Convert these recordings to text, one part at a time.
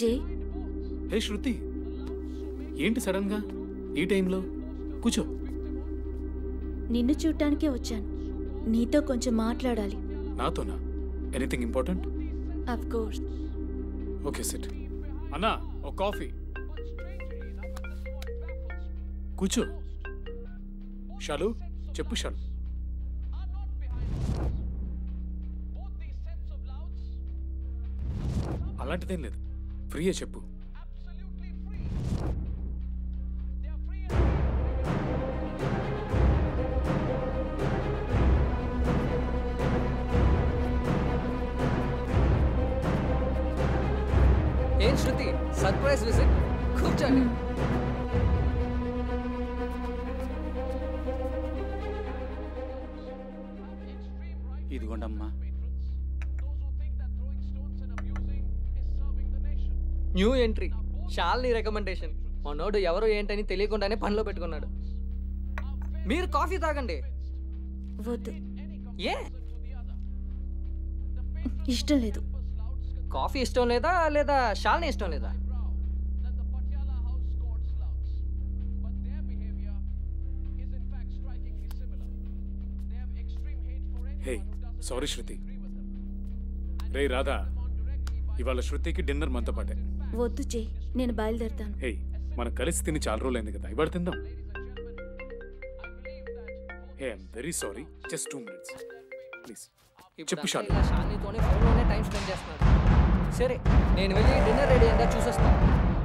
జే హే శృతి ఏంటి సడన్గా ఈ టైంలో కూర్చో నిన్ను చూడటానికే వచ్చాను నీతో కొంచెం మాట్లాడాలి నాతోనా anything important of course okay set అన్నా ఒక కాఫీ కూర్చో షాలు చెప్పు షాలు అలాంటిదేం లేదు ఫ్రీయే చెప్పు ఏం శృతి సర్ప్రైజ్ విజిట్ కూర్చోండి ఇదిగోండమ్మా న్యూ ఎంట్రీ షాల్ని రికమెండేషన్ మనోడు ఎవరు ఏంటని తెలియకుండానే పనిలో పెట్టుకున్నాడు మీరు కాఫీ తాగండి వద్దు ఏ ఇష్టం లేదు కాఫీ ఇష్టం లేదా లేదా షాల్ని ఇష్టం లేదా హే సారీ శృతి రే రాధా ఇవాళ శృతికి డిన్నర్ మనతో పాటే వద్దు జే నేను బయలుదేరుతాను హే మనం కలిసి తిని చాలా రోజులైంది కదా ఇవాళ తిందాం hey I'm very sorry just two minutes please చెప్పు షాలు ఇలా షాల్నీతోనే ఫోన్లోనే టైం స్పెండ్ చేస్తున్నాడు సరే నేను వెళ్ళి డిన్నర్ రెడీ అయిందా చూసొస్తాను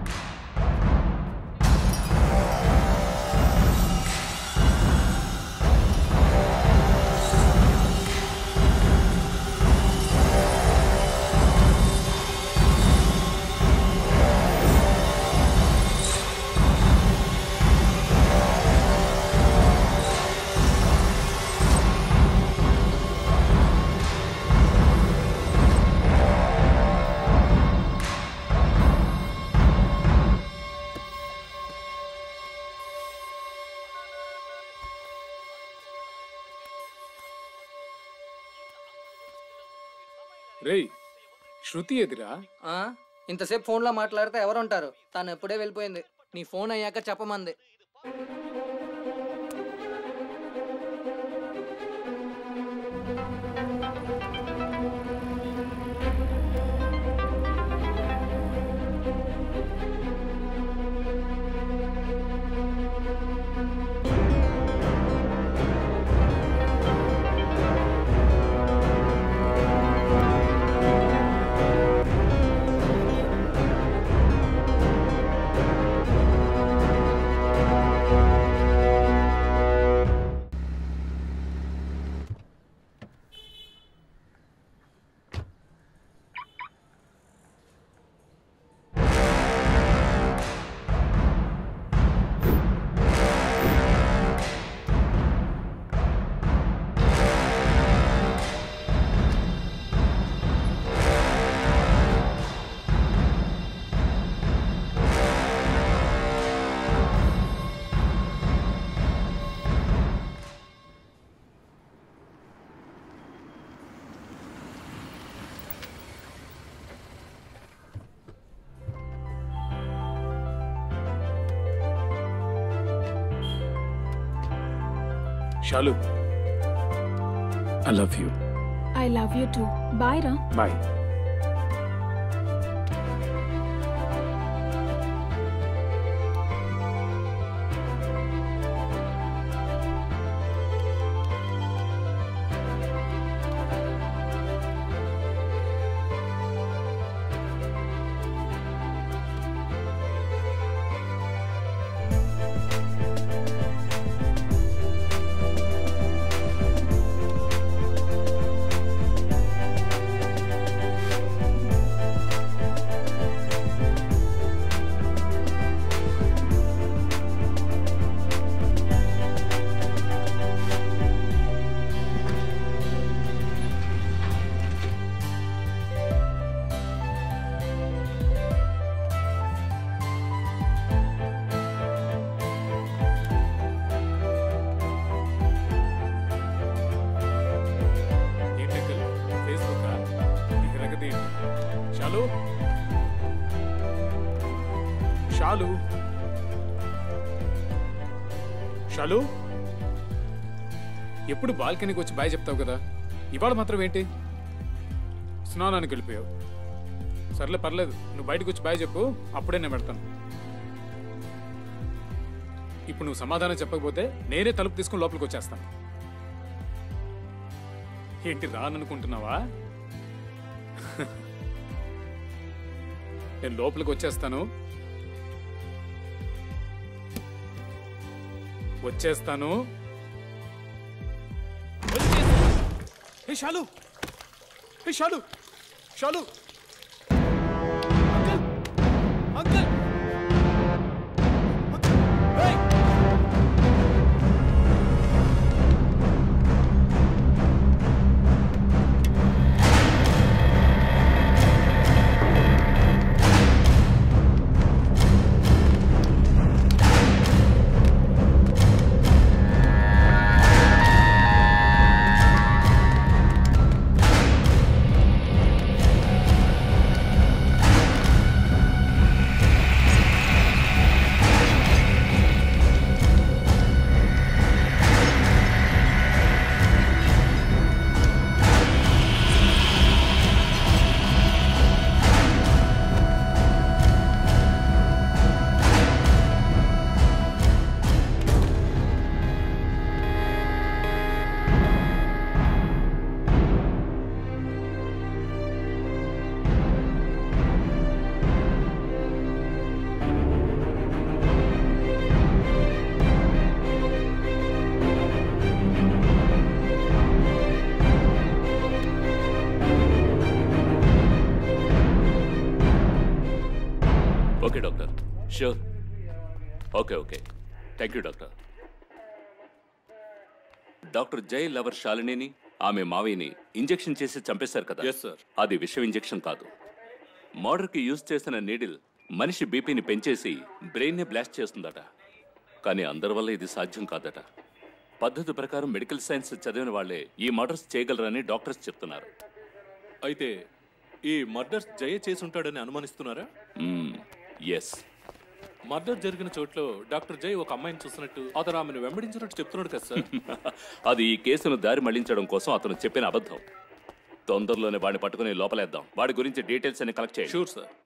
రేయ్ శృతి ఎదిరా ఆ? ఇంతసేపు ఫోన్లో మాట్లాడితే ఎవరు ఉంటారు తను ఎప్పుడే వెళ్ళిపోయింది నీ ఫోన్ అయ్యాక చెప్పమంది Shalu I love you I love you too bye రా బాయ్ ఏంటి ఫేస్బుక్ ఇక రగతి షాలు షాలు షాలు ఎప్పుడు బాల్కనీకి వచ్చి బాయ్ చెప్తావు కదా ఇవాళ మాత్రం ఏంటి స్నానానికి వెళ్ళిపోయావు సర్లే పర్లేదు నువ్వు బయటకు వచ్చి బాయ్ చెప్పు అప్పుడే నేను పెడతాను ఇప్పుడు నువ్వు సమాధానం చెప్పకపోతే నేనే తలుపు తీసుకుని లోపలికి వచ్చేస్తాను ఏంటి రాననుకుంటున్నావా నేను లోపలికి వచ్చేస్తాను వచ్చేస్తాను ఏ షాలు ఏ షాలు షాలు అంకుల్ అంకుల్ ఏయ్! Okay doctor sure okay okay thank you doctor doctor Jai lover శాలినిని ఆమె మావిని ఇంజెక్షన్ చేసి చంపేశారు కదా ఎస్ సార్ అది విషం ఇంజెక్షన్ కాదు మర్డర్కి యూజ్ చేసిన నీడిల్ మనిషి బీపీని పెంచేసి బ్రెయిన్నే బ్లాస్ట్ చేస్తుందట కానీ అందరి వల్ల ఇది సాధ్యం కాదట పద్ధతి ప్రకారం మెడికల్ సైన్స్ చదివిన వాళ్ళే ఈ మర్డర్స్ చేయగలరని డాక్టర్స్ చెప్తున్నారు అయితే ఈ మర్డర్స్ జయ చేసి ఉంటాడని అనుమానిస్తున్నారా ఎస్ మర్డర్ జరిగిన చోట్లో డాక్టర్ జై ఒక అమ్మాయిని చూసినట్టు అతను ఆమెను వెంబడించినట్టు చెప్తున్నాడు కదా సార్ అది ఈ కేసును దారి మళ్లించడం కోసం అతను చెప్పిన అబద్ధం తొందరలోనే వాడిని పట్టుకుని లోపలేద్దాం వాడి గురించి డీటెయిల్స్ అన్ని కలెక్ట్ చేయండి షూర్ సార్